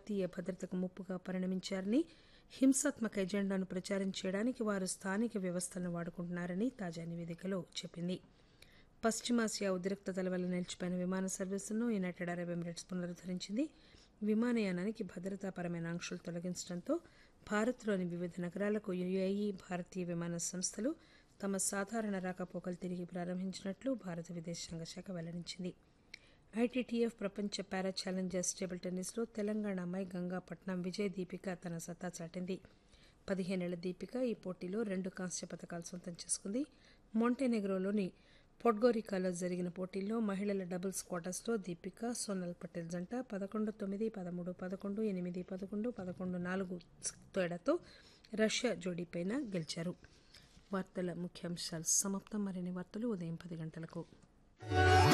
జాతీయ భద్రతకు ముప్పుగా పరిణమించారని హింసాత్మక ఎజెండాను ప్రచారం చేయడానికి వారు స్థానిక వ్యవస్థలను వాడుకుంటున్నారని తాజా నివేదికలో చెప్పింది పశ్చిమాసియా ఉద్రిక్తతల వల్ల నిలిచిపోయిన విమాన సర్వీసులను యునైటెడ్ అరబ్ ఎమిరేట్స్ పునరుద్దరించింది విమానయానానికి భద్రతాపరమైన ఆంక్షలు తొలగించడంతో భారత్లోని వివిధ నగరాలకు యుఏఈ భారతీయ విమాన సంస్థలు తమ సాధారణ రాకపోకలు తిరిగి ప్రారంభించినట్లు భారత విదేశాంగ శాఖ వెల్లడించింది ఐటీటీఎఫ్ ప్రపంచ పారా ఛాలెంజర్స్ టేబుల్ టెన్నిస్లో తెలంగాణ అమ్మాయి గంగాపట్నం విజయ్ దీపిక తన సత్తా చాటింది పదిహేనేళ్ల దీపిక ఈ పోటీలో రెండు కాంస్య పథకాలు సొంతం చేసుకుంది మోంటెనెగ్రోలోని పొడ్గోరికాలో జరిగిన పోటీల్లో మహిళల డబుల్స్ క్వార్టర్స్లో దీపిక సోనల్ పటేల్ జంట పదకొండు తొమ్మిది పదమూడు పదకొండు ఎనిమిది పదకొండు పదకొండు నాలుగు తేడాతో రష్యా జోడీపైన గెలిచారు వార్తల ముఖ్యాంశాలు సమాప్తం మరిన్ని వార్తలు ఉదయం పది గంటలకు